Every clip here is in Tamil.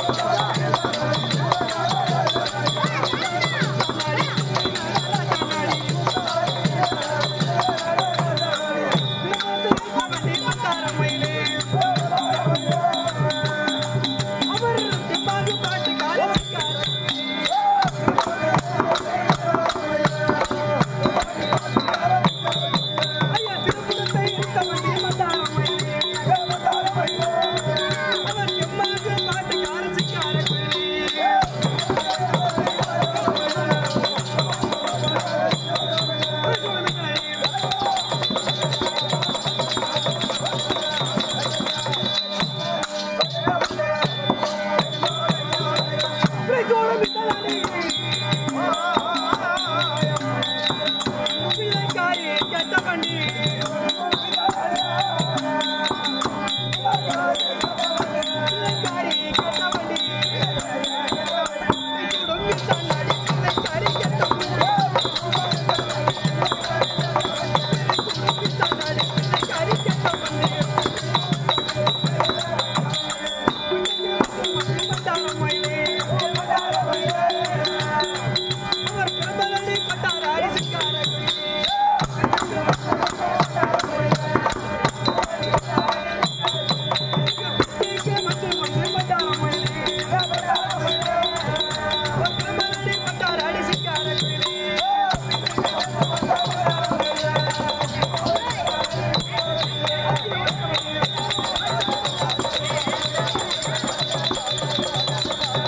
ஆ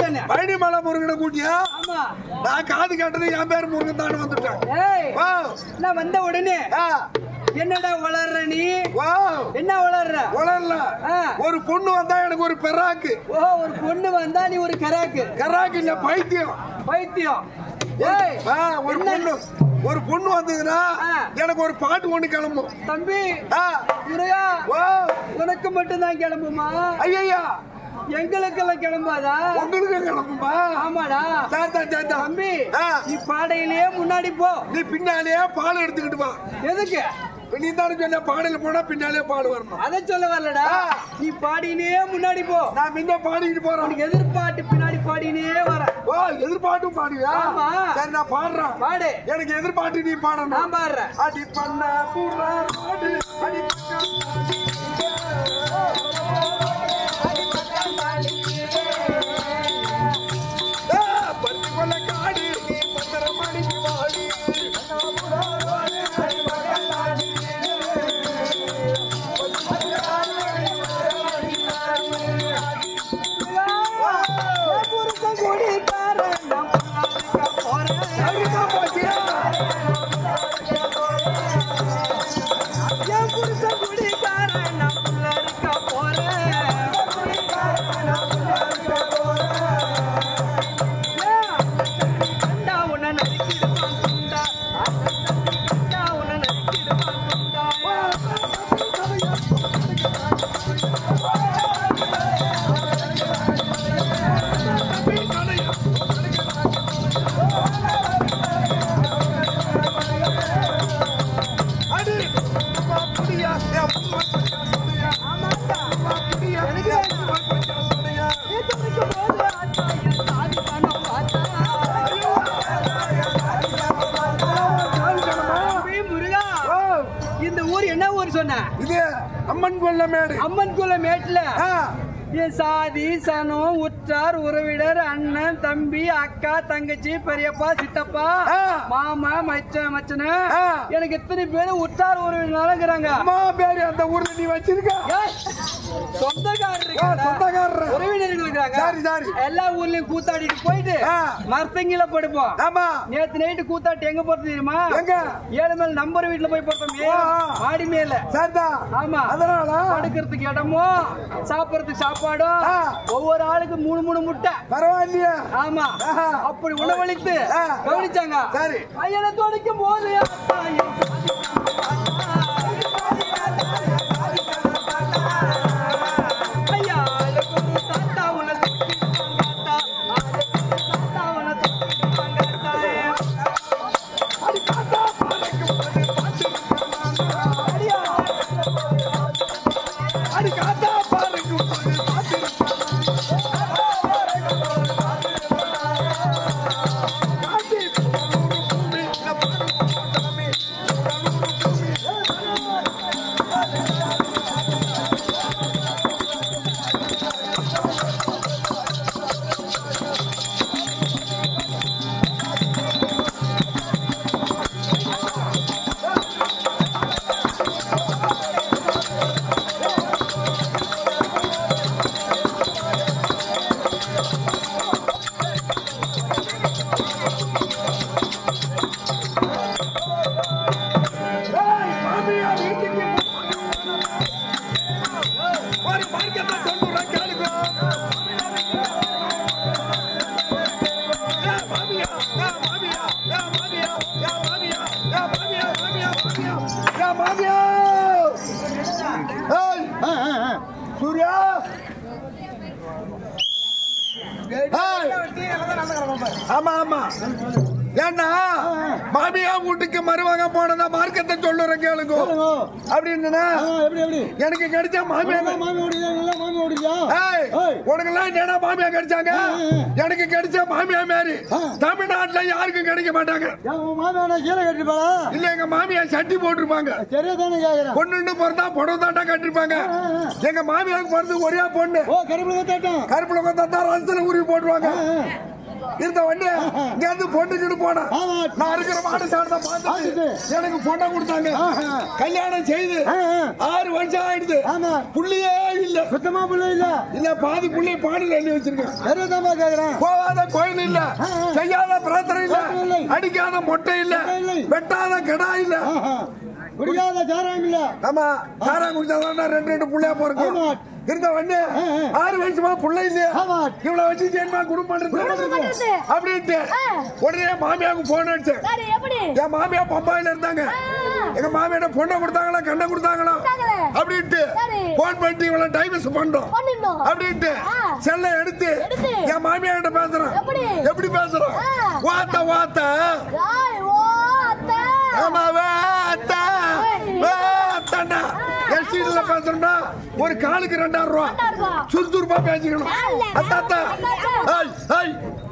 முருகன் பழனிமலை முருகனை கூட்டியா ஆமா நான் காது கேட்டது என் பேர் முருகன் தான் வந்துட்டேன் ஏய் வா நான் வந்த உடனே ஆ, என்னடா வளர்ற நீ வா என்ன வளர்ற உளரல ஆ. ஒரு பொண்ணு வந்தா எனக்கு ஒரு பெராக்கு ஓ ஒரு பொண்ணு வந்தா நீ ஒரு கராக்கு கராக்கு இல்ல பைத்தியம் பைத்தியம் ஏய் ஆ, ஒரு என்ன- பொண்ணு ஒரு பொண்ணு வந்ததுன்னா ஆ. எனக்கு ஒரு பாட்டு ஒண்ணு கிளம்பும் தம்பி ஆ, முருகா வா உனக்கு மட்டும்தான் கிளம்புமா ஐயா எங்களுக்கெல்லாம் கிளம்பாதா உங்களுக்கு கிளம்புமா ஆமாடா சாத்தா சாத்தா தம்பி ஆ. நீ பாடையிலேயே முன்னாடி போ நீ பின்னாலேயே பால் எடுத்துக்கிட்டு வா எதுக்கு நீ தானே சொன்ன பாடையில போனா பின்னாலே பால் வரணும் அத சொல்ல வரலடா ஆ. நீ பாடினே முன்னாடி போ நான் முன்ன பாடிக்கிட்டு போறேன் உனக்கு எதிர்பார்த்து பின்னாடி பாடினே வர ஓ எதிர்பார்ட்டும் பாடுவியா ஆமா. சரி நான் பாடுறேன் பாடு எனக்கு எதிர்பார்த்து நீ பாடணும் நான் பாடுறேன் அடி பண்ண புறா பாடு அடி ஆ, பத்து கொல்ல காடு நீ பத்தரை மணிக்கு வாடி என் புருஷன் குடிகாரன், நான் புல்லாக்க போறேன். சரிதா பாத்தியா? என் புருஷன் குடிகாரன், நான் புல்லாக்க போறேன். ஏன்? கண்டா உன்னை நறுக்கிடுவான் துண்டா. கண்டா உன்னை நறுக்கிடுவான் துண்டா. அடி அம்மா புடியா ஏ அம்மா புடியா ஆமாண்டா. அம்மா புடியா எனக்கு அம்மா புடியா நீ துடிக்கும் போது ஆத்தா, என் சாதி பணம் பார்த்தா. தம்பி முருகா ஓ இந்த ஊர் என்ன ஊர் சொன்ன இது அம்மன் கொல்ல மேடு அம்மன் குல மேட்ல ஆ, என் சாதி சனம் உற்றார் உறவினர் அண்ணன் தம்பி அக்கா தங்கச்சி பெரியப்பா சித்தப்பா ஆ. மாமா மச்சன் மச்சனு ஆ. எனக்கு இத்தனை பேரு உற்றார் உறவினருங்கிறாங்க அம்மா பேரு அந்த ஊர்ல நீ வச்சிருக்க ஏய், சொந்தக்காரர் ஆ, இருக்காங்க. சொந்தக்காரர் உறவினர்கள் இருக்காங்க சரி சரி எல்லா ஊர்லயும் கூத்தாடிட்டு போயிட்டு ஆ. மரத்தங்கில படுப்போம் ஆமா நேத்து நைட்டு கூத்தாட்டி எங்க போறது தெரியுமா எங்க ஏழு மேல் நம்பர் வீட்டுல போய் பார்த்தோம் ஆ, ஆ. மாடி மேல சரிதா ஆமா அதனால படுக்கிறதுக்கு இடமும் சாப்பிடறதுக்கு சாப்பாடும் ஆ. ஒவ்வொரு ஆளுக்கு மூணு மூணு முட்டை பரவாயில்லையா ஆமா ஆஹா. அப்படி உணவளித்து ஆ. கவனிச்சாங்க சரி. ஐயனை துடைக்கும் போது அப்பா, என் ஐயா, அதுக்கு ஒரு தாத்தா உன்னை தூக்கிட்டு வாங்காத்தா. அதுக்கு ஒரு தாத்தா உன்னை தூக்கிட்டு வாங்காத்தா. அடியா. அடி காத்தா பாருங்க பாத்து ஏய், மாமியா வீட்டுக்கு ஒரு மார்க்கெட்டை சொல்லுறேன் கேளுங்க ஏய், மாமியா, ஏய், மாமியா, ஏய், மாமியா, ஏய், மாமியா, ஏய், மாமியா, மாமியா, மாமியா, ஏய், மாமியா. ஏய், சூர்யா ஏய், ஆமா ஆமா ஏன்னா மாமியா வீட்டுக்கு மருமக போனதா மார்க்கத்தை சொல்லுறேன் கேளுங்க அப்படின்னு எப்படி எப்படி எனக்கு கிடைச்ச மாமியா தான். மாமி ஓடியா நல்லா மாமி ஓடியா ஏய், ஏய். உனக்கெல்லாம் என்னடா மாமியா கிடைச்சாங்க ஆ, ஆ. எனக்கு கிடைச்ச மாமியா மாரி ஆ. தமிழ்நாட்டுல யாருக்கும் கிடைக்க மாட்டாங்க ஏன் உன் மாமி வேணா கீழே கட்டிப்பாளா இல்ல எங்க மாமியா சட்டி போட்டிருப்பாங்க சரியா தானே கேக்குறேன் பொண்ணுன்னு பிறந்தா புடவை தாண்டா கட்டிருப்பாங்க ஆ, ஆ. எங்க மாமியாருக்கு பிறந்து ஒரே பொண்ணு ஓ கருப்புல தேட்டம் கருப்புல கொத்தா ரசத்துல உருவி போட்டுருவாங்க இருந்த வண்டி இங்க இருந்து பொண்ணுக்கிட்டு போனேன் ஆமா நான் இருக்கிற மாடு சாடத்தை பார்த்துட்டு பார்த்துட்டு. எனக்கு பொண்ணை கொடுத்தாங்க ஆஹா. கல்யாணம் செய்து ஆ, ஆ. ஆறு வருஷம் ஆயிடுது ஆமா புள்ளியே இல்ல சுத்தமா புள்ள இல்ல இல்ல பாதி புள்ளிய பாடியில் எழுதி வச்சிருக்கேன் சரிதாமா கேக்குறேன் போகாத கோயில் இல்ல ஆ, ஆ. செய்யாத பிரார்த்தனை இல்ல பிரார்த்தனை இல்லை. அடிக்காத மொட்டை இல்ல மொட்டை இல்லை. வெட்டாத கடா இல்ல ஆஹா. குடிக்காத சாராயம் இல்ல ஆமா சாரா குடிச்சாதான் ரெண்டு ரெண்டு புள்ளையா போறோம் ஆமா. இருந்த வண்டி ஆ, ஆ. ஆறு வருஷமா புள்ள இல்லையா ஆமா இவ்வளவு வச்சு ஜென்மா குடும்பம் குடும்பம் பண்றது பண்றது. அப்படின்ட்டு உடனே மாமியாவுக்கு போன் அடிச்சேன் சரி எப்படி என் மாமியா பம்பாயில இருந்தாங்க எங்க மாமியாட்ட பொண்ணை கொடுத்தாங்களா கண்ணை கொடுத்தாங்களா கொடுத்தாங்களே. அப்படின்ட்டு சரி. போன் பண்ணிட்டு இவ்வளவு டைவர்ஸ் பண்றோம் பண்ணிடணும் அப்படின்ட்டு ஆ. செல்ல எடுத்து எடுத்து. என் மாமியா கிட்ட பேசுறேன் எப்படி? எப்படி பேசுறோம் ஆ. வாத்த வாத்த யாய் ஓ அத்தை ஆமா வாத்த வாத்தண்டா எல்சிடில பேசுறோம்னா ஒரு காலுக்கு ரெண்டாயிரம் ரூபா ரெண்டாயிரம் ரூபா. சுறுசுறுப்பா பேசிக்கணும் அத்தாத்தா ஐய் ஐய்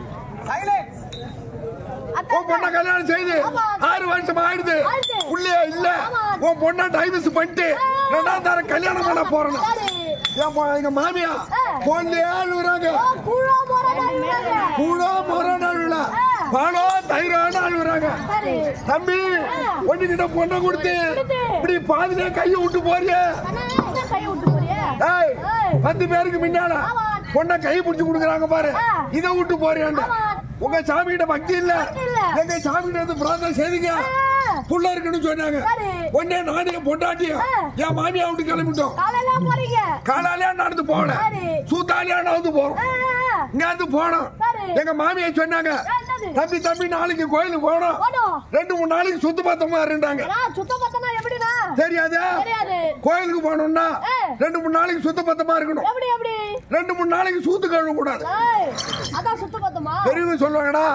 அத்தை உன் பொண்ணை கல்யாணம் செய்து ஆமா. ஆறு வருஷம் ஆயிடுது ஆயிடுது. புள்ளைய இல்ல ஆமா. உன் பொண்ணை டைவர்ஸ் பண்ணிட்டு ரெண்டாம் தரம் கல்யாணம் பண்ண போறேன் சரி என் பொ- எங்க மாமியா ஆ. போன்லயே அழுகுறாங்க ஓ குழா போறாங்க கூடோ மொரோன்னு அழுவல பாலோ தயிரோன்னு அழுகுறாங்க சரி தம்பி ஒண்ணுகிட்ட பொண்ணை கொடுத்து கொடுத்து. இப்படி பாதிலே கையை விட்டு போறிய அண்ணா என்ன கை விட்டு போறியே ஏய் ஏய். பத்து பேருக்கு முன்னால ஆமா. பொண்ணை கை பிடிச்சு கொடுக்குறாங்க பாரு ஆ. இதை விட்டு போறியான்னு ஆமா. உங்க சாமி கிட்ட பக்தி இல்ல பக்தி இல்ல. எங்க சாமி கிட்ட வந்து பிரார்த்தனை செய்தீங்க ஆ. புள்ள இருக்குன்னு சொன்னாங்க சரி. உடனே நானே பொண்டாட்டியும் ஆ. என் மாமியா விட்டு கிளம்பிட்டோம் காலையில போறீங்க காலாலியா நடந்து போகல சரி. சூத்தாலியா நடந்து போறோம் ஆ, ஆ, இங்க இருந்து போனோம் சரி. எங்க மாமியா சொன்னாங்க ஆ, என்னது? தம்பி தம்பி நாளைக்கு கோயிலுக்கு போனோம் போடும் ரெண்டு மூணு நாளைக்கு சுத்து பார்த்தமா இருந்தாங்க நான் சுத்தம் பார்த்தனா எப்படினா தெரியாது தெரியாது கோயிலுக்கு போனோம்னா ஆ. ரெண்டு மூணு நாளைக்கு சுத்த பத்தமா இருக்கணும் எப்படி எப்படி ரெண்டு மூணு நாளைக்கு சூத்து கழுவ கூடாது ஏய், அதான் சுத்தம் பார்த்தமா பெரியவங்க சொல்லுவாங்கடா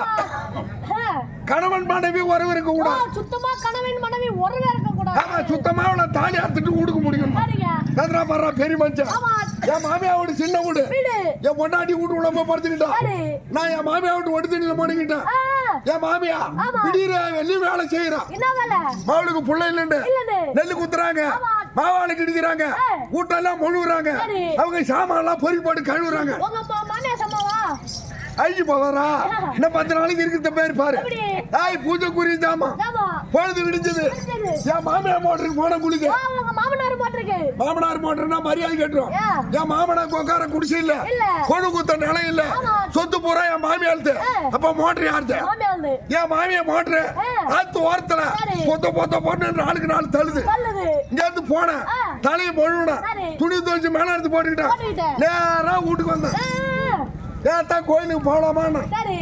கணவன் மனைவி உறவு இருக்க கூடாது சுத்தமா கணவன் மனைவி ஒருவே இருக்க கூடாது ஆமா சுத்தமா அவளை தாலி அறுத்துட்டு கொடுக்க முடியும் சரிங்க கதிரா பண்றா பெரிய மனுஷன் ஆமா என் மாமியா வீடு சின்ன வீடு வீடு என் பொண்டாட்டி வீட்டு உள்ள போய் படுத்துக்கிட்டா சரி நான் என் மாமியா வீட்டு ஒட்டு தண்ணியில மாட்டிக்கிட்டேன் ஆ, என் மாமியா ஆமா. திடீர் வெள்ளி வேலை செய்யறான் என்ன வேலை மாவுளுக்கு புள்ள இல்லைன்னு இல்லன்னு நெல்லு குத்துறாங்க ஆமா. மாவாளுக்கு இடிக்கிறாங்க ஆ. வீட்டெல்லாம் முழுகுறாங்க சரி. அவங்க சாமான் எல்லாம் பொறி போட்டு கழுவுறாங்க உங்க மா- மாமியா சம்மாவா ஐயி போவாரா இன்னும் பத்து நாளைக்கு இருக்கிற பேர் பாரு எப்படி? தாய் பூஜை குறி ஜாமா ஜாமா பொழுது விடிஞ்சது விடிஞ்சது. என் மாமியார் மோட்டருக்கு போன குளிக்க ஆ, உங்க மாமனார் மாட்டிருக்கு மாமனார் மோட்டர்னா மரியாதை கேட்டுரும் ஏ. என் மாமனார் கொக்கார குடிசை இல்ல இல்ல. கொழு குத்த நிலம் இல்ல ஆமா. சொத்து பூரா என் மாமியார்த்து ஏ. அப்ப மோட்டர் யார்த்து மாமியா வந்து என் மாமியா மோட்டர் ஏ. ஆத்து ஓரத்துல சரி. பொத்த பொத்த பொண்ணு நாளுக்கு நாள் தள்ளுது நல்லது இங்க இருந்து போனேன் ஆ. தலையை பொழுவினேன் சரி. துணி துவச்சு மேல எடுத்து போட்டுக்கிட்டேன் போட்டுக்கிட்டேன். நேரா வீட்டுக்கு வந்தேன் ஆ, ஏத்தான் கோயிலுக்கு போகலாமான்னு சரி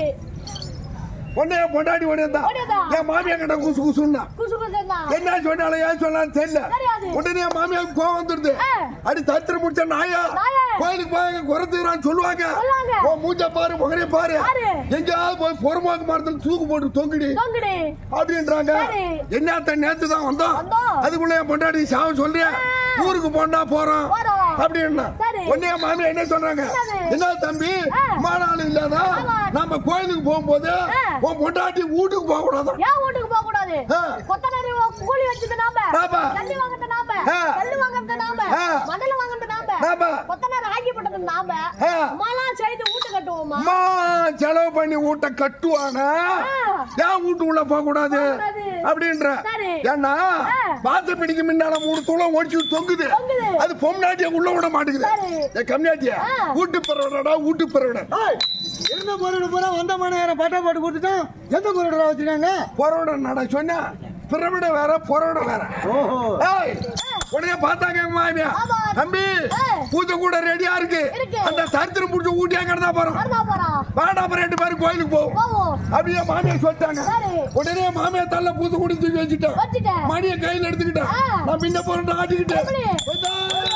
உடனே என் பொண்டாட்டி ஓடியா ஓடியாந்தா. என் மாமியா கிட்ட குசு குசுன்னா குசு குசுன்னா என்ன சொன்னாலும் ஏன் சொன்னாலும் தெரியல தெரியாது. உடனே என் மாமியாவுக்கு கோவம் வந்துருது ஆ. அடி தத்திர முடிச்ச நாயா நாயே. கோயிலுக்கு போய் குறைத்துறான்னு சொல்லுவாங்க சொல்லுவாங்க. உன் மூஞ்ச பாரு முகரைய பாரு பாரு. எங்கேயாவது போய் பொறுமாக்கு மரத்துல தூக்கு போட்டு தொங்கிடி தொங்குடி அப்படின்றாங்க சரி. என்னத்த நேத்து தான் வந்தோம் வந்தோம். அதுக்குள்ள என் பொண்டாட்டி சாவ சொல்றியா ஊருக்கு போனா போறோம் போறோம். அப்படின்னா சரி. உடனே என் மாமியா என்ன சொல்றாங்க என்னது? என்ன தம்பி ஆ. மாநாள் இல்லாதா ஆமா. நம்ம கோயிலுக்கு போகும்போது ஆ. உன் பொண்டாட்டி வீட்டுக்கு போக கூடாது ஏன் வீட்டுக்கு போக கூடாது ஆ. கொத்தனாரி கூலி வச்சது நாம ஆமா. தண்ணி வாங்குறது நாம ஆ. கல்லு வாங்குறது நாம ஆ. மணல் வாங்குறது நாம ஆமா. கொத்தனார் ஆக்கி போட்டது நாம ஆ. அம்மாலாம் செய்து வீட்டு கட்டுவோமா அம்மா செலவு பண்ணி வீட்டை கட்டுவானா ஏன் வீட்டு உள்ள போக கூடாது போகக்கூடாது. அப்படின்ற சரி. ஏன்னா ஆ. பாத்திர பிடிக்க முன்னால மூணு தூளம் ஒடிச்சு தொங்குது தொங்குது. அது பொம்நாட்டிய உள்ள விட மாட்டேங்குது சரி. ஏ கம்நாட்டியா ஆ. வீட்டு பிறவிடா வீட்டு பிறவிட இருந்த பொருள் பூரா வந்த மணியாரம் பட்டா போட்டு கொடுத்துட்டோம் எந்த பொருள் வச்சிருக்காங்க பொறவிட நட சொன்னா பிறவிட வேற பொறவிட வேற ஓஹோ ஏய், உடனே பார்த்தாங்க எங்க மாமியா ஆமா. தம்பி ஏய். பூஜை கூட ரெடியா இருக்கு இருக்கு. அந்த சரித்திரம் புடிச்சு ஊட்டியா கிடந்தா போறோம் வரதா போறா வாடா அப்புறம் ரெண்டு பேரும் கோயிலுக்கு போவோம் போவோம் அப்படியே மாமியா சொல்லிட்டாங்க சரி. உடனே மாமியா தள்ள பூத்து கூடி தூக்கி வச்சுட்டேன் வச்சுட்டேன். மணியை கையில எடுத்துக்கிட்டேன் ஆ. நான் பின்ன போறேன் ஆட்டிக்கிட்டேன் எப்படி? போய்தா.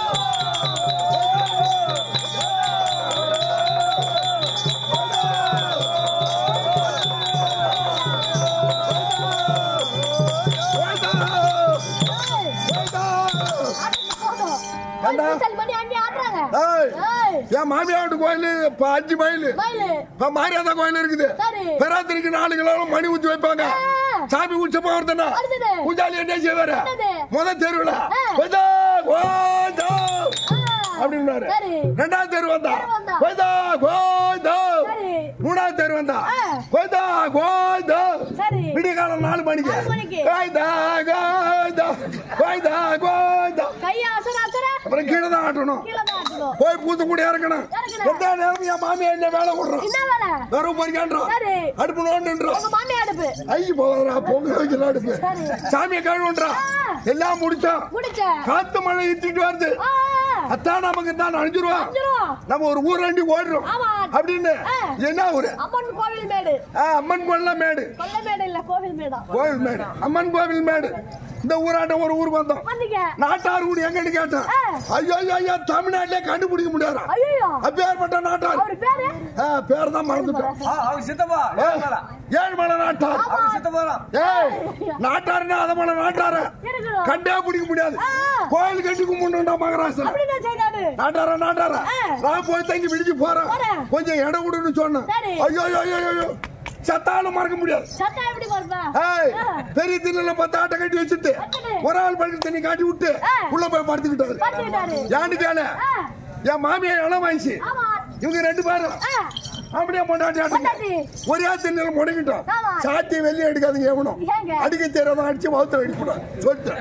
போய்தா. போய்தா. ஆட்டுக்கு போதும் ஏண்டா? ஸ்பெஷல் பண்ணி அண்ணி ஆடுறாங்க ஏய், ஏய் என் மாமியாவோட கோயில் இப்ப அஞ்சு மைல் மயிலு இப்ப மாரியாதா கோயில் இருக்குது சரி பெராத்திரிக்கு நாலு கிலோ மணி ஊத்தி வைப்பாங்க ஆ. சாமி உச்சமா ஒருத்தனா அடுத்தது பூஜாலி என்ன செய்வாரு என்னது? முத தெருவுல ஆ. போய்தா, போய்தா. ஆ. அப்படின்னாரு சரி ரெண்டாவது தெரு வந்தா தெரு வந்தா. போய்தா, போய்தா. சரி மூணாவது தெரு வந்தா ஆ. கோய்தா கோய்தா சரி விடிய காலம் நாலு மணிக்கு நாலு மணிக்கு. கோய்தா கோய்தா கோய்தா கோய்தா கைய அசர அசர அப்புறம் கீழே தான் ஆட்டணும் கீழே தான் ஆட்டணும் போய் பூத்து கூட இறக்கணும் இறக்கணும். எந்த நேரம் என் மாமியா என்ன வேலை விடுறோம் என்ன வேலை வெறும் பொறிக்கான்றோம் சரி அடுப்பு நோண்டுன்றோம் உங்க மாமி அடுப்பு ஐ போகிறா பொங்கல் வைக்கிற அடுப்பு சரி சாமியை கழுவுன்றா ஆ. எல்லாம் முடிச்சோம் முடிச்ச காத்து மழை இத்திட்டு வருது ஆ, ஆ. அத்தான் நமக்கு தான் அணிஞ்சிருவோம் அஞ்சுருவா. நம்ம ஒரு ஊராண்டி ஓடுறோம் ஆமா அப்படின்னு ஆ. என்ன ஊரு அம்மன் கோவில் மேடு ஆ, அம்மன் கொல்ல மேடு கொல்ல மேடு இல்ல கோவில் மேடா கோவில் மேடு அம்மன் கோவில் மேடு இந்த ஊராட்டம் ஒரு ஊருக்கு வந்தோம் வந்தீங்க நாட்டார் ஊர் எங்கன்னு கேட்டேன் ஆ. ஐயோ ஐயோ ஐயோ தமிழ்நாட்டிலே கண்டுபிடிக்க முடியாது ஐயோ அப்பேற்பட்ட நாட்டார் அவர் பேரு ஆ, பேர் தான் மறந்துட்டோம் அவங்க சித்தப்பா ஏழ்மலை நாட்டார் அவங்க சித்தப்பா ஏய் நாட்டாருன்னா அதை மலை நாட்டார இருக்கணும் கண்டே பிடிக்க முடியாது ஆ. கோயில் கட்டி கும்பிடுண்டா மகராசன் அப்படின்னு செய்தாரு நாட்டாரா நாட்டாரா ஆ. நான் போய் தங்கி விடிச்சு போறேன் போறேன். கொஞ்சம் இடம் கொடுன்னு சொன்னேன் சரி. ஐயோ ஐயோ ஐயோ ஐயோ சத்தாலும் மறக்க முடியாது சத்தம் எப்படி பார்ப்பா ஏய், ஆ. பெரிய திண்ணில பத்து ஆட்டை கட்டி வச்சுட்டு வச்சுட்டு. ஒரு ஆள் படுக்க தண்ணி காட்டி விட்டு ஆ. உள்ள போய் படுத்துக்கிட்டாரு பார்த்துக்கிட்டாரு ஏன்னு கேளு ஆ, என் மாமியா இளம் வயசு ஆமா இவங்க ரெண்டு பேரும் ஆ, அப்படியே பொண்டாட்டி ஆட்டுங்க பொண்டாட்டி. ஒரே திண்ணில முடங்கிட்டோம் ஆமா. சாத்தி வெளியே எடுக்காதீங்க எவனும் ஏங்க? அடிக்க தெரியாத அடிச்சு வவுத்துல அடிக்கூடாது சொல்லிட்டேன்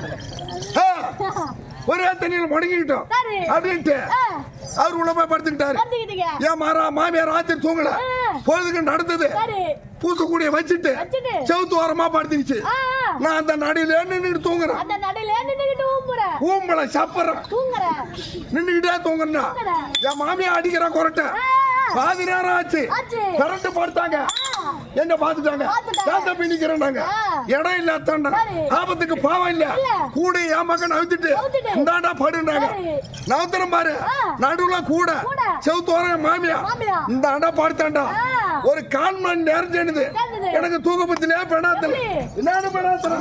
ஆ, ஒரே தண்ணியில முடங்கிக்கிட்டோம் சரி. அப்படின்ட்டு ஆ, அவர் உள்ள போய் படுத்துக்கிட்டாரு பார்த்துக்கிட்டீங்க ஏன் மாறா மாமியார் ராத்திரி தூங்கல ஆ. பொழுதுக்கு நடந்தது சரி பூசக்கூடிய வச்சுட்டு வச்சுட்டு. செவுத்து ஓரமா படுத்துக்கிச்சு ஆ, ஆ. நான் அந்த நடியில நின்னுட்டு தூங்குறேன் அந்த நடுல நின்னுகிட்டு ஊம்புற ஊம்பளை சப்புறேன் தூங்குற நின்னுகிட்டே தூங்குறா தூங்குற. என் மாமியா அடிக்கிற கொரட்டை ஆ, ஆ. பாதி நேரம் ஆச்சு ஆச்சு. கரண்ட் படுத்தாங்க ஆ, என்ன பாத்துட்டாங்க பாத்துட்டாங்க. ஏன் தம்பி நிக்கிறேன்னாங்க ஆ. இடம் இல்ல அத்தாண்டா சரி. ஆபத்துக்கு பாவம் இல்ல இல்ல. கூட என் மகன் நவுத்திட்டு நவுத்திட்டு. இந்தாண்டா படுனாங்க சரி. நவுத்துறேன் பாரு ஆ. நடுவுல கூட கூட. செவுத்து வர மாமியா மாமியா. இந்த அண்டா படுத்தாண்டா ஆ. ஒரு கால் மணி நேரம் சேர்ந்தது சேர்ந்தது. எனக்கு தூக்க பத்திலே பெணாத்தல எப்படி? என்னன்னு பெணாத்தல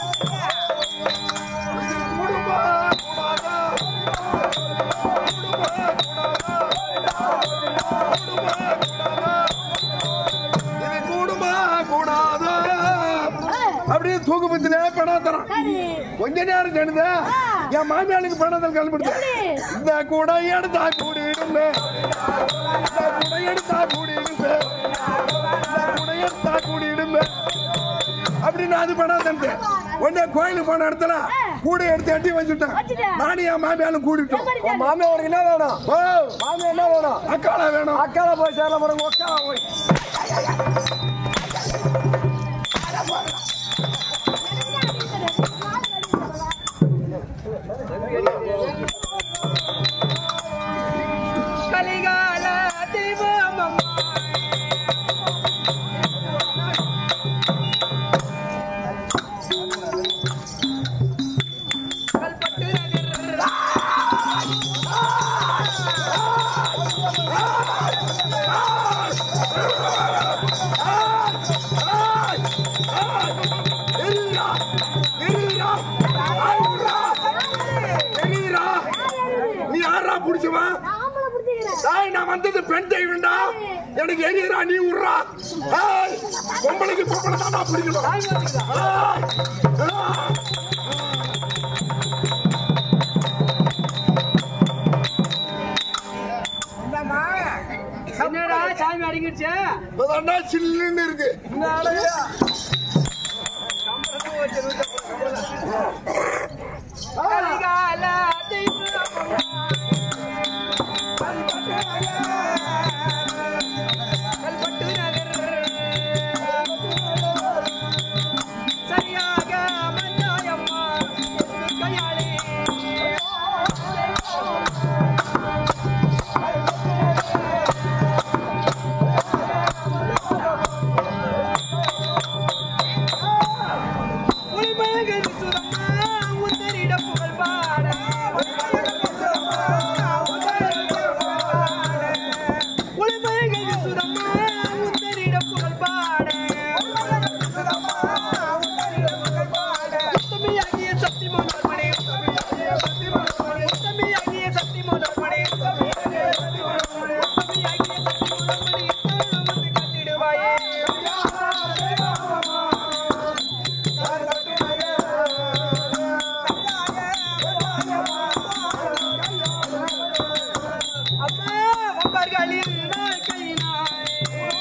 இது கூடுமா கூடாதா அப்படியே தூக்க பத்திலே பெணாத்தறான் சரி கொஞ்ச நேரம் சேர்ந்து ஆ. என் மாமியாளுக்கு பணத்தில் கல்பிடுது எப்படி? இந்த கூட எடுத்தா கூடிடுமே இந்த கூட எடுத்தா கூடிடுமே இந்த கூட எடுத்தா கூடிடுமே அப்படின்னு அது பண்ணாதன்ட்டு உடனே கோயிலுக்கு போன இடத்துல கூட எடுத்து எட்டி வச்சுட்டேன் வச்சுட்டேன். நானும் என் மாமியாலும் கூடிட்டோம் எப்படி சரி? மாமியா உனக்கு என்ன வேணும் ஓ மாமியா என்ன வேணும் அக்கால வேணும் அக்கால போய் சேரல பாருங்க ஒக்கால போய் கலிகால தெய்வம் எரியுடா, எரியுடா, ஆயுடா, எரியுடா. நீ யாரா புடிச்சுவா ஆம்பளை பிடிச்சிக்கிறேன் ஏய், நான் வந்தது பெண் தெய்வம்டா எனக்கு எரியறா நீ விடுறா ஏய், பொம்பளைக்கு பொம்பளை தான் நான் பிடிக்கணும் ஏய், ஏய். என்னடா சாமி அடங்கிடுச்சு இப்பதான்டா சில்லுன்னு இருக்கு இந்த அழகு கலிகால தெய்வம் கல்பட்டு நகர் சரியாக மஞ்சாயம்மா கையாளி உள்மகள் சுரம்மா உத்தரிட புகழ் பாட உள்மகள் சுரம்மா உத்தரிட புகழ் பாட உத்தமியாகிய சக்தி மோனர்மணி உத்தமியாகிய சக்தி மோனர்மணி உத்தமியாகிய சக்தி மோனர்மணி வந்து கட்டிடுவாயே அம்மா வம்பர்களின் வாழ்க்கையினாய்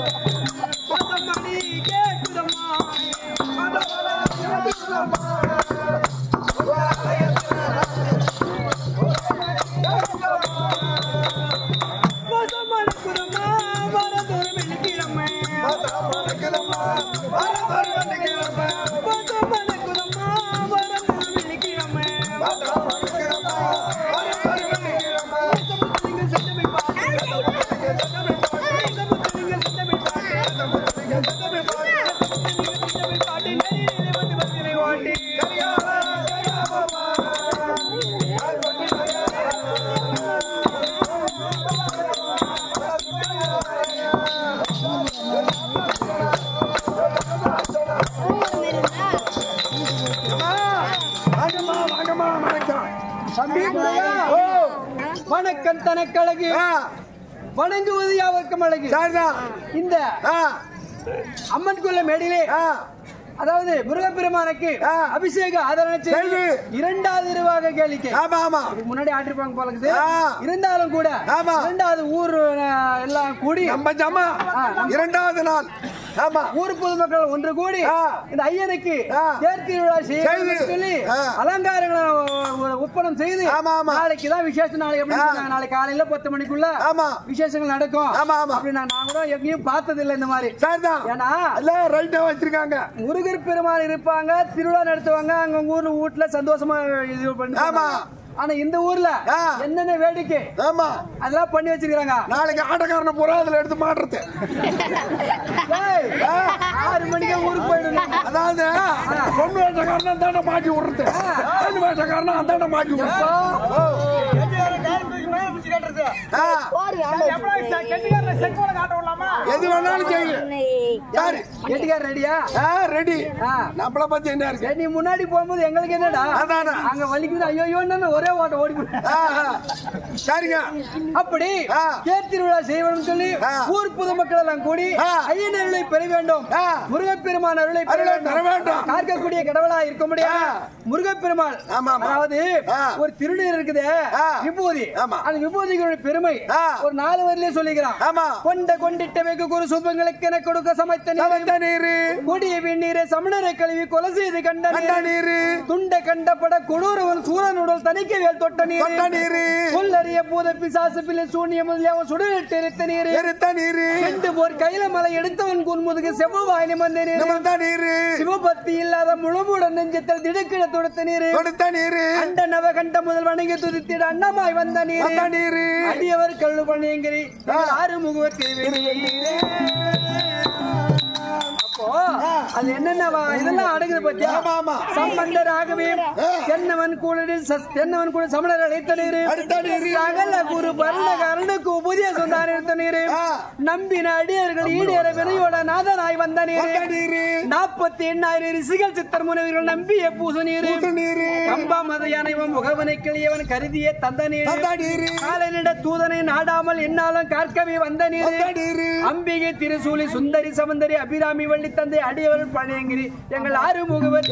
மணி கேட்குதம்மா மதமணி குருமா வரதொரு வெள்ளிக்கிழமை மதமணி குருமா வரதொரு வெள்ளிக்கிழமை வாங்கம்மா வாங்கம்மா வணக்கம் தம்பி ஓ வணக்கம் தனக்கழகு ஆ வணங்குவது யாவர்க்கும் அழகு சரிதான் இந்த ஆ அம்மன் குள்ள மேடையிலே ஆ அதாவது முருகப்பெருமானுக்கு ஆ. அபிஷேக ஆதரவு செய்து செய்து. இரண்டாவது இருவாக கேளிக்கை ஆமா ஆமா இதுக்கு முன்னாடி ஆட்டிருப்பாங்க போல இருக்குது ஆ. இருந்தாலும் கூட ஆமா. இரண்டாவது ஊர் அஹ், எல்லாம் கூடி நம்ம ஜமா ஆ, நம்ம- இரண்டாவது நாள் ஆமா ஊர் பொதுமக்கள் ஒன்று கூடி ஆ. இந்த ஐயனுக்கு ஆ. தேர் திருவிழா செய்ய செய்து. சொல்லி ஆ. அலங்காரங்களை ஒ- ஒப்பனம் செய்து ஆமா, ஆமா. நாளைக்கு தான் விசேஷம் நாளைக்கு எப்படி ஆ. சொன்னாங்க? நாளைக்கு காலையில பத்து மணிக்குள்ள ஆமா விசேஷங்கள் நடக்கும் ஆமா, ஆமா. அப்படி நான் நான் கூட எங்கேயும் பார்த்தது இல்லை இந்த மாதிரி சரிதான் ஏன்னா எல்லாம் ரைட்டா வச்சிருக்காங்க முருகர் பெருமாள் இருப்பாங்க திருவிழா நடத்துவாங்க அங்க உங்க ஊர்ல வீட்டுல சந்தோஷமா இது பண்ணி ஆமா. ஆனா இந்த ஊர்ல ஆ. என்னென்ன வேடிக்கை ஆமா அதெல்லாம் பண்ணி வச்சிருக்காங்க நாளைக்கு ஆட்டக்காரனை பூரா அதுல எடுத்து மாட்டுறது ஏய், ஆறு மணிக்கு ஊருக்கு போயிடணும் அதாவது பொண்ணு வேஷக்காரனை அந்தாண்ட மாட்டி விடுறது பெண் வேஷக்காரனை அந்தாண்ட மாட்டி விடுறது ஆ, எது வேணாலும் செய்யுங்க யாரு கேட்டுக்கார ரெடியா ஆ ரெடி ஆ. நம்மள பத்தி என்ன இருக்கு சரி, நீ முன்னாடி போகும்போது எங்களுக்கு என்னடா அதானே. அங்க வலிக்குது ஐயோ ஐயோன்னு ஒரே ஓட்ட ஓடி போய் ஆ, ஆ. சரிங்க அப்படி ஆ. தேர் திருவிழா செய்யணும் சொல்லி ஆ. ஊர் பொதுமக்கள் எல்லாம் கூடி ஆ. ஐயன் அருளை பெற வேண்டும் ஆ. முருகப்பெருமான் அருளை பெற அருளை பெற வேண்டும். பார்க்கக்கூடிய கடவுளா இருக்க முடியாது ஆ. முருகப்பெருமாள் ஆமா, ஆமா. அதாவது ஆ. ஒரு திருநீர் இருக்குதே ஆ. விபூதி ஆமா. அந்த விபூதிகளுடைய பெருமை ஆ. ஒரு நாலு வரிலே சொல்லிக்கிறான் ஆமா கொண்ட கொண்டிட்ட வெகு குரு சுபங்களுக்கு என கொடுக்க சமைத்த கலந்த நீரு கொடிய வெந்நீரை சமணரை கழுவி கொலை செய்து கண்ட கண்ட நீர். நீரு துண்ட கண்டப்பட கொடூரவன் சூரனுடல் தணிக்க வேல் தொட்ட தொட்ட நீர் நீரு சொல்லறிய பூத பிசாசு பிள்ளை சூனிய முதலியாவன் சுடலிட்டு எரித்த நீர் எரித்த நீரு செண்டு போர் கையில மலை எடுத்தவன் குன்முதுகு செவ்வாய் நிமிர்ந்த நீர் நிமிர்ந்த நீரு சிவபக்தி இல்லாத முழுமுடன் நெஞ்சத்தில் திடுக்கிட தொடுத்த நீர் கொடுத்த நீரு அண்ட நவகண்ட முதல் வணங்கி துதித்திட அன்னமாய் வந்த நீர் வந்த நீரு அடியவர் கள்ளு பண்ணியங்கிரி ஆறு முகவர் அப்போ அது என்னென்ன வா- இதெல்லாம் அடங்குது பத்தியா ஆமா, ஆமா. சம்பந்தராகவே தென்னவன் கூட தென்னவன் கூட சமணர் அழைத்த நீர் அழைத்த நீரு. சகல குரு பரண கருணுக்கு புதிய சொந்தார் எடுத்த நீர் ஆ. நம்பின அடியர்கள் ஈடேற வினையோட நாதனாய் வந்த நீர் வந்த நீரு நாற்பத்தி எண்ணாயிரம் ரிசிகள் சித்தர் முனிவர்கள் நம்பிய பூச நீர் பூச நீரு கம்பா மத யானைவன் முகவனை கிளியவன் கருதிய தந்த நீர் தந்த நீரு காலனிட தூதனை நாடாமல் என்னாலும் காக்கவே வந்த நீர் வந்த நீரு அம்பிகை திருசூலி சுந்தரி சமந்தரி அபிராமி வள்ளி தந்தை அடியவர் பழையங்கிரி எங்கள் ஆறு முகவர்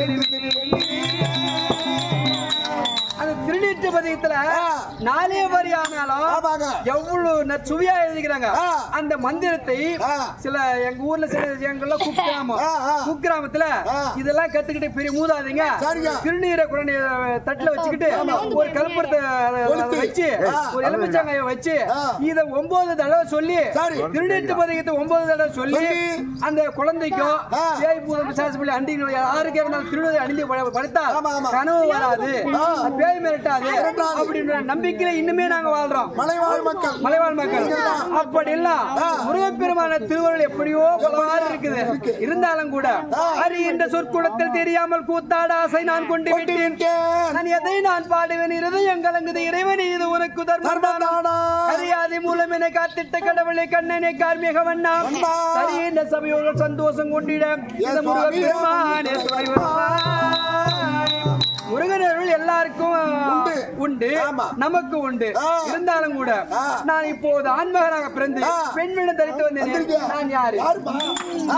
அந்த திருநீற்று பதிகத்துல ஆ. நாலே வரி ஆனாலும் ஆமாங்க. எவ்வளவு நச்சுவையா எழுதிக்கிறாங்க ஆ. அந்த மந்திரத்தை ஆ. சில எங்க ஊர்ல சில எங்கெல்லாம் குக்கிராமம் ஆ, ஆ. குக்கிராமத்துல ஆ. இதெல்லாம் கத்துக்கிட்டு பெரிய மூதாதைங்க சரிங்க. திருநீரை குழந்தை தட்டுல வச்சுக்கிட்டு ஒரு கல்புரத்தை அதை- அதை கொளுத்து. வச்சு ஆ. ஒரு எலுமிச்சங்காய வச்சு ஆ. இத ஒன்பது தடவை சொல்லி சரி. திருநீட்டு பதிகத்தை ஒன்பது தடவை சொல்லி சொல்லி. அந்த குழந்தைக்கும் ஆ. பேய் பூதம் பிசாசு பிள்ளை அண்டி யாருக்கு இருந்தாலும் திருநீரை அணிந்து ப- படுத்தா ஆமா, ஆமா. கனவு வராது பேய் மிரட்டாது மிரட்டாது. அப்படின்ற நம்பிக்கையில இன்னுமே நாங்க வாழ்றோம் மலைவாழ் மக்கள் மலைவாழ் மக்கள் அப்படி எல்லாம் முருகப்பெருமான திருவருள் எப்படியோ பலவாறு இருக்குது இருந்தாலும் கூட அறிகின்ற சொற்குடத்தில் தெரியாமல் கூத்தாட ஆசை நான் கொண்டு விட்டேன் கொண்டிருக்கேன். நான் எதை நான் பாடுவேன் இருதயம் கலங்குது இறைவன் இது உனக்கு தர்மம் தர்மதானா. அறியாதி மூலம் என காத்திட்ட கடவுளை கண்ணனை கார்மிக வண்ணா வண்ணா. சரி இந்த சபையோடு சந்தோஷம் கொண்டிட இந்த சுவாமி. முருகப்பெருமானே துணை வருவாய். முருகன் அருள் எல்லாருக்கும் உண்டு. உண்டு ஆமா. நமக்கு உண்டு ஆ. இருந்தாலும் கூட ஆ. நான் இப்போது ஆண்மகனாக பிறந்து ஆ. பெண்மணம் தரித்து வந்தேன் வந்திருக்கியா? நான் யாரு யாருப்பா? ஆ.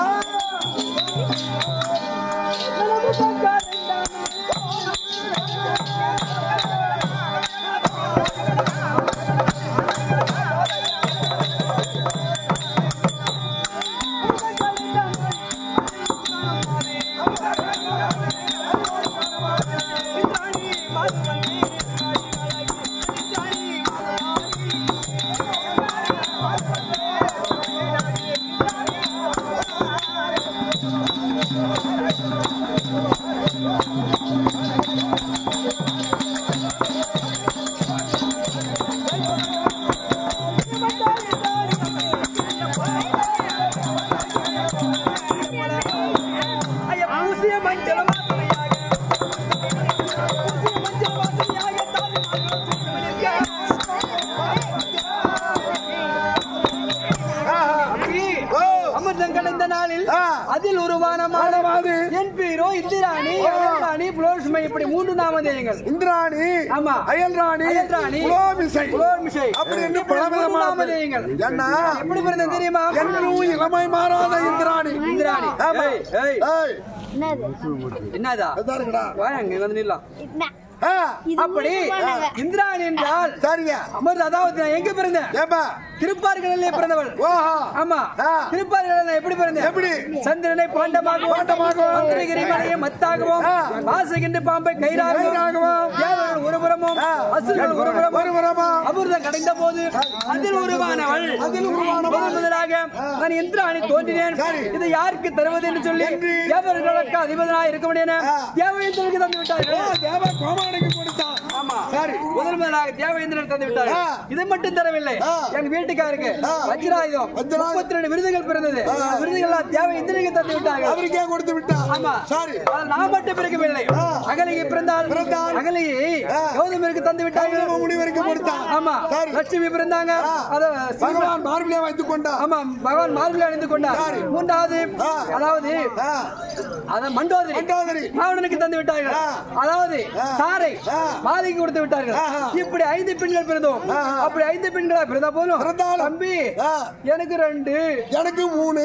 அமிர்தம் கடைந்த நாளில் ஆ. அதில் உருவான மாதம் மாதமாது. என் பேரோ இந்திராணி அயல்ராணி புலோஷ்மை இப்படி மூன்று நாமதேயங்கள் இந்திராணி ஆமா. அயல்ராணி அயல்ராணி, புலோமிசை புலோமிசை. அப்படி என்று இப்படி மூன்று பலவிதமான நாமதேயங்கள். என்ன எப்படி பிறந்தது தெரியுமா என்னும் இளமை மாறாத இந்திராணி இந்திராணி ஆமா. ஏய், ஏய், ஏய், என்னது என்னதா இதா இருக்குடா. வா அங்க வந்து நில்லாம் என்ன ஆ, இது அப்படி ஊருக்கு போனாங்க. இந்திராணி என்றால் சரிங்க அமர் அதாவது நான் எங்க பிறந்தேன் ஏப்பா திருப்பார்களிலே பிறந்தவள் ஓஹோ ஆமா ஆ. திருப்பார்களில் நான் எப்படி பிறந்தேன் எப்படி? சந்திரனை பாண்டமாகவும் பாண்டமாகவும். மந்திரகிரி மலையை மத்தாகவும் ஆ. வாசுகின்ற பாம்பை கைராகவும் கைராகவும். தேவர்கள் ஒருபுறமும் ஆ. அசுரர்கள் ஒருபுறமும் ஒருபுறமா. அமிர்தம் கடைந்த போது அதில் உருவானவள் அதில் உருவானவள். முதல் முதலாக நான் இந்திராணி தோன்றினேன் சரி. இதை யாருக்கு தருவது என்று சொல்லி என்று. தேவர்களுக்கு அதிபதனாக இருக்க முடியும் ஆ. தேவேந்திரனுக்கு தந்து ஓ, விட்டார்கள் தேவ கோமானுக்கு கொடுத்தான் ஆமா சரி முதல் முதலாக தேவேந்திரன் தந்து விட்டார்கள் ஆ. இதை மட்டும் தரவில்லை ஆ. எங்க வீட்டுக்காருக்கு ஆ. வஜ்ராயுதம் வஜ்ராயுதம். முப்பத்தி ரெண்டு விருதுகள் பிறந்தது விருதுகள் தேவேந்திரனுக்கு தந்து விட்டார்கள் அவருக்கே கொடுத்து விட்டான் ஆமா சரி ஆனால் நான் மட்டும் பிறக்கவில்லை ஆ. அகலிகை பிறந்தால் பிறந்தால். அகலியை ஆ. கௌதமருக்கு தந்து விட்டார்கள் கௌதம முனிவருக்கு கொடுத்தான் ஆமா சரி. லட்சுமி பிறந்தாங்க ஆ. அத சீமா- பகவான் மார்பிலே வைத்துக் கொண்டான் ஆமா பகவான் மார்பில் அணிந்து கொண்டார் சரி. மூன்றாவது ஆ. அதாவது ஆ, அத மண்டோதரி மண்டோதரி. ராவணனுக்கு தந்து விட்டார்கள் ஆ. அதாவது ஆ. தாரை ஆ. மாலைக்கு கொடுத்து விட்டார்கள் ஆஹா. இப்படி ஐந்து பெண்கள் பிறந்தோம் ஆஹா. அப்படி ஐந்து பெண்களா பிறந்த போதும் பிறந்தாலும். தம்பி ஆ. எனக்கு ரெண்டு எனக்கு மூணு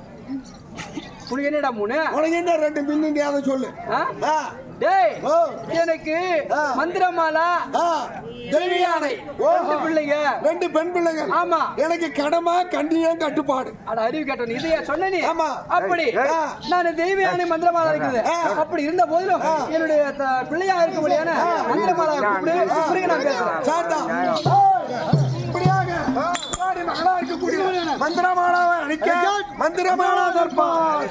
உனக்கு என்னடா மூணு உனக்கு என்ன ரெண்டு மின்னுங்க அதை சொல்லு ஆ? ஆ, டேய் ஓ, எனக்கு ஆ. மந்திரமாலா ஆ, தெய்வயானை ஓ, ரெண்டு பிள்ளைங்க ரெண்டு பெண் பிள்ளைகள் ஆமா எனக்கு கடமா கண்ணியம் கட்டுப்பாடு அட அறிவு கேட்டவன் இதையா சொன்ன நீ ஆமா. அப்படி ஆ. நான் தெய்வயானை மந்திரமாலா இருக்குது ஆ. அப்படி இருந்த போதிலும் என்னுடைய த- பிள்ளையா இருக்க முடியான மந்திரமாலா கூப்பிடு பிறகு நான் பேசுறேன் சாத்தா இப்படியாக முன்னாடி மகளா இருக்கக்கூடிய மந்திரமாலாவை அழிக்க மந்திரமாலா தர்ப்பார்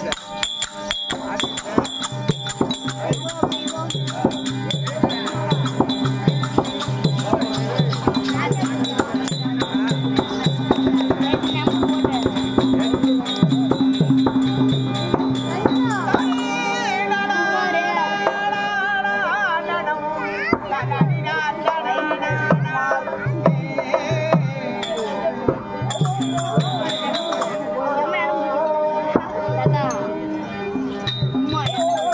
அம்மா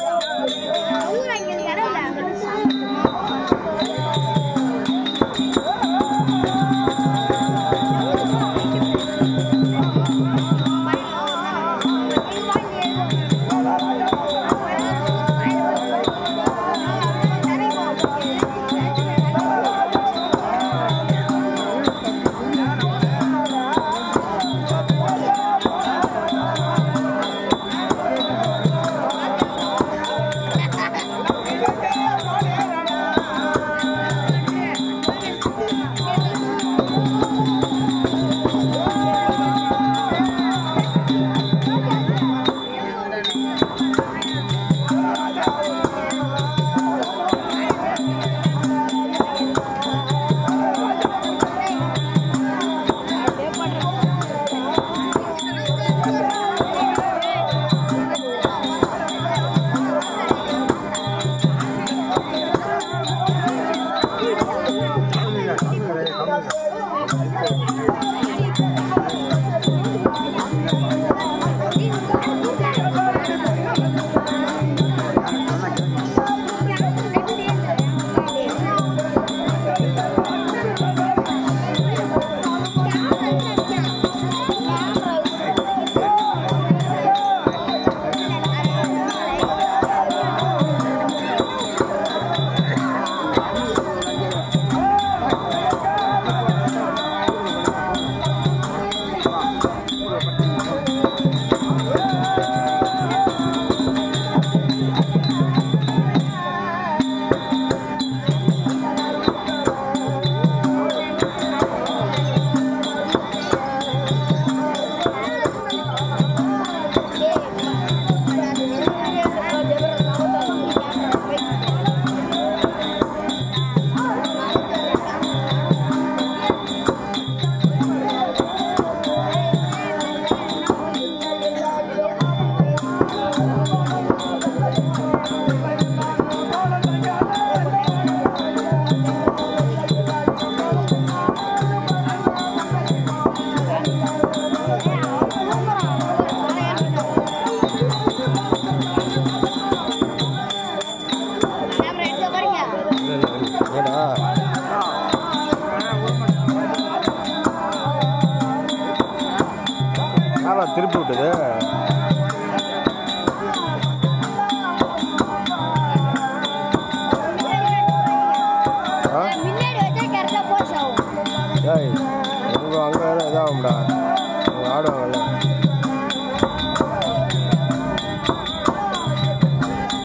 என்னடா திருப்பி விட்டுது ஆ முன்னாடி வச்சா கரெக்டா போஸ்ட் ஆகும் ஏய் அங்கே அங்கே வேறு இதாகும்டா அவங்க ஆடுவாங்கல்ல